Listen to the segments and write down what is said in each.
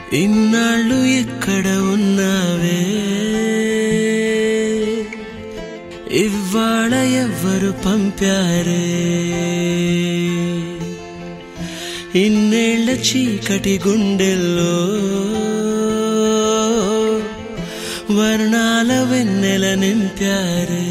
ఇన్నాళ్ళు ఎక్కడ ఉన్నావే ఇవాళ ఎవ్వరు పంపారే ఇన్నేళ్ల చీకటి గుండెల్లో వర్ణాల వెన్నెల నింపారే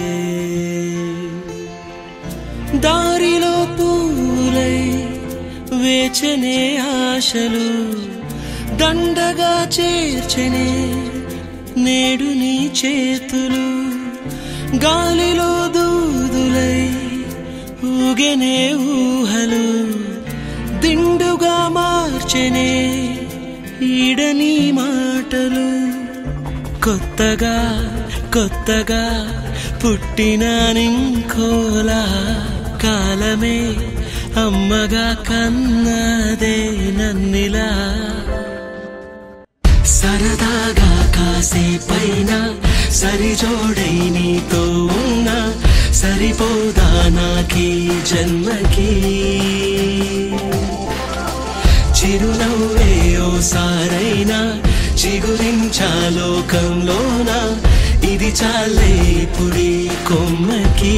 దారిలో పూలై వేచనే ఆశలు దండగా చేర్చనే నేడు నీ చేతులు గాలిలో దూదులై ఊగెనే ఊహలు దిండుగా మార్చెనే ఈడని మాటలు కొత్తగా కొత్తగా పుట్టిన నింకోలా కాలమే అమ్మగా కన్నదే నన్నిలా సరదాగా కాసేపైన సరిజోడై నీతో ఉన్నా సరిపోదా నాకీ జన్మకి చిరునవ్వే ఓసారైనా చిగురించాలోకంలోన ఇది చాలే పుడి కొమ్మకి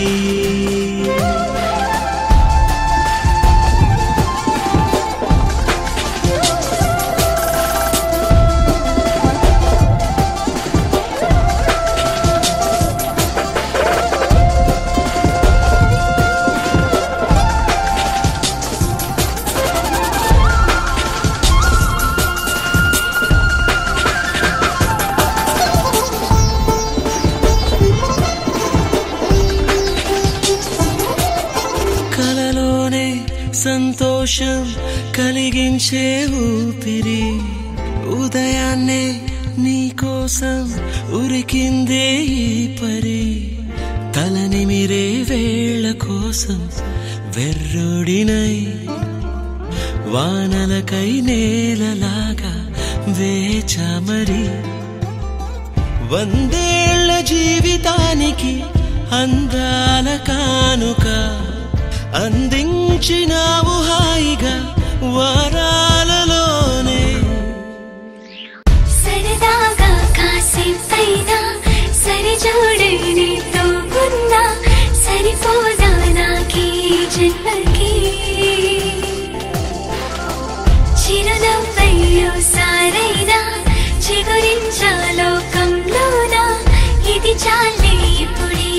కలలోనే సంతోషం కలిగించే ఊపిరి ఉదయాన్నే నీకోసం ఉరికిందే ఈ పరి తలనిమిరే వేళ కోసం వెర్రుడినై వానలకై నేలలాగా వేచమరి వందేళ్ల జీవితానికి అందాల కానుక అందించినావు హాయిగా వారాలలోనే సరదాగా కాసేపైనా సరిజోడే నీతో ఉన్నా సరిపోదా నాకీ జన్మకి చిరునవ్వయ్యో సారైనా చిగురించాలోకంలోనా ఇది చాలే ఇప్పుడే